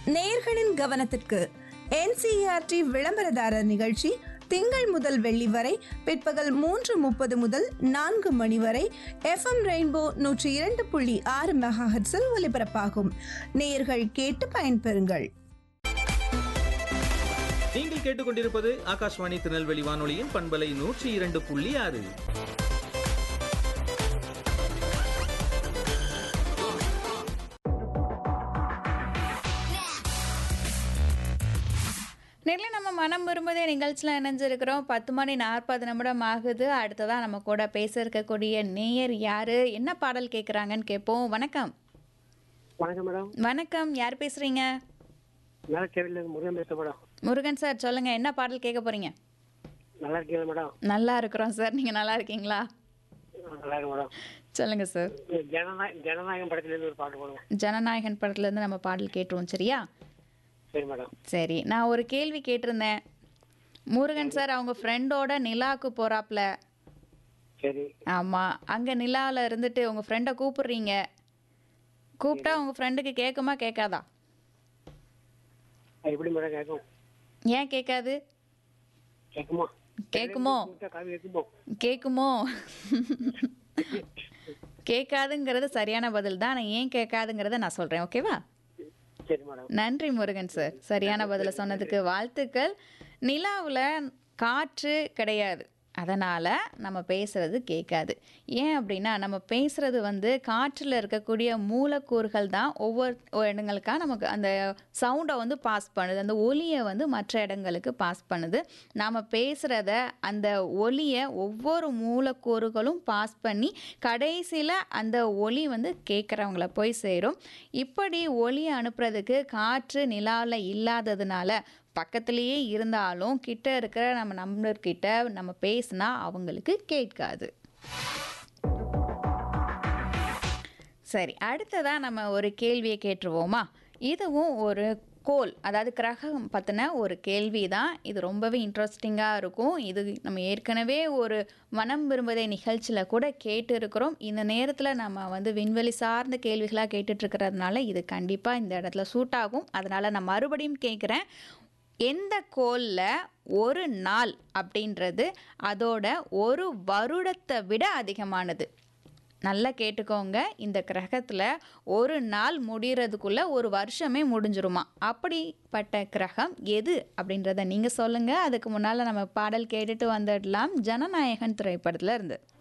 நேயர்களின் கவனத்திற்கு என்சிஆர்டி விளம்பரதாரர் நிகழ்ச்சி திங்கள் முதல் வெள்ளி வரை பிற்பகல் மூன்று முப்பது முதல் நான்கு மணி வரை எஃப்எம் ரெயின்போ நூற்றி இரண்டு புள்ளி ஆறு மெகாஹெட்ஸில் ஒலிபரப்பாகும் நேயர்கள் கேட்டு பயன்பெறுங்கள் நீங்கள் கேட்டுக்கொண்டிருப்பது ஆகாஷ்வாணி திருநெல்வேலி வானொலியின் பண்பலை நூற்றி இரண்டு புள்ளி ஆறு நெல்லை நம்ம மனம் விரும்புதே நிகழ்ச்சியில் இணைஞ்சிருக்கிறோம் பத்து மணி நாற்பது நிமிடம் ஆகுது அடுத்ததான் நம்ம கூட பேச இருக்கக்கூடிய நேயர் யாரு என்ன பாடல் கேட்குறாங்கன்னு கேட்போம் வணக்கம் வணக்கம் மேடம் வணக்கம் யார் பேசுறீங்க நல்லா கேள்வி முருகன் பேச மேடம் முருகன் சார் சொல்லுங்க என்ன பாடல் கேட்க போறீங்க நல்லா இருக்கீங்களா மேடம் நல்லா இருக்கிறோம் சார் நீங்க நல்லா இருக்கீங்களா நல்லா இருக்கு மேடம் சொல்லுங்க சார் ஜனநாயக ஜனநாயகம் படத்துலேருந்து ஒரு பாட்டு போடுவோம் ஜனநாயகன் படத்துலேருந்து நம்ம பாடல் கேட்டுருவோம் சரியா சரி மேடம் சரி நான் ஒரு கேள்வி கேட்டிருந்தேன் முருகன் சார் அவங்க ஃப்ரெண்டோட நிலாவுக்கு போறாப்ல சரி ஆமாம் அங்கே நிலாவில் இருந்துட்டு உங்கள் ஃப்ரெண்டை கூப்பிடுறீங்க கூப்பிட்டா உங்கள் ஃப்ரெண்டுக்கு கேட்குமா கேட்காதா அது எப்படி மேடம் கேட்கும் ஏன் கேட்காது கேட்குமா கேட்குமோ காவி கேட்குமோ கேட்குமோ கேட்காதுங்கிறது சரியான பதில் தான் நான் ஏன் கேட்காதுங்கிறத நான் சொல்கிறேன் ஓகேவா சரி மேடம் நன்றி முருகன் சார் சரியான பதிலை சொன்னதுக்கு வாழ்த்துக்கள் நிலாவில் காற்று கிடையாது அதனால் நம்ம பேசுறது கேட்காது ஏன் அப்படின்னா நம்ம பேசுறது வந்து காற்றில் இருக்கக்கூடிய மூலக்கூறுகள் தான் ஒவ்வொரு இடங்களுக்கா நமக்கு அந்த சவுண்டை வந்து பாஸ் பண்ணுது அந்த ஒலியை வந்து மற்ற இடங்களுக்கு பாஸ் பண்ணுது நாம் பேசுகிறத அந்த ஒலியை ஒவ்வொரு மூலக்கூறுகளும் பாஸ் பண்ணி கடைசியில் அந்த ஒலி வந்து கேட்குறவங்கள போய் சேரும் இப்படி ஒலியை அனுப்புறதுக்கு காற்று நிலாவில் இல்லாததுனால பக்கத்துலேயே இருந்தாலும் கிட்ட இருக்கிற நம்ம நம்பர்கிட்ட நம்ம பேசினா அவங்களுக்கு கேட்காது சரி அடுத்ததாக நம்ம ஒரு கேள்வியை கேட்டுருவோமா இதுவும் ஒரு கோல் அதாவது கிரகம் பற்றின ஒரு கேள்வி தான் இது ரொம்பவே இன்ட்ரெஸ்டிங்காக இருக்கும் இது நம்ம ஏற்கனவே ஒரு மனம் விரும்புதே நிகழ்ச்சியில் கூட கேட்டு இருக்கிறோம் இந்த நேரத்தில் நம்ம வந்து விண்வெளி சார்ந்த கேள்விகளாக கேட்டுட்ருக்கிறதுனால இது கண்டிப்பாக இந்த இடத்துல சூட் ஆகும் அதனால் நான் மறுபடியும் கேட்குறேன் எந்த கோலில் ஒரு நாள் அப்படின்றது அதோட ஒரு வருடத்தை விட அதிகமானது நல்லா கேட்டுக்கோங்க இந்த கிரகத்தில் ஒரு நாள் முடிகிறதுக்குள்ள ஒரு வருஷமே முடிஞ்சிருமா அப்படிப்பட்ட கிரகம் எது அப்படின்றத நீங்கள் சொல்லுங்கள் அதுக்கு முன்னால் நம்ம பாடல் கேட்டுட்டு வந்துடலாம் ஜனநாயகன் திரைப்படத்தில் இருந்து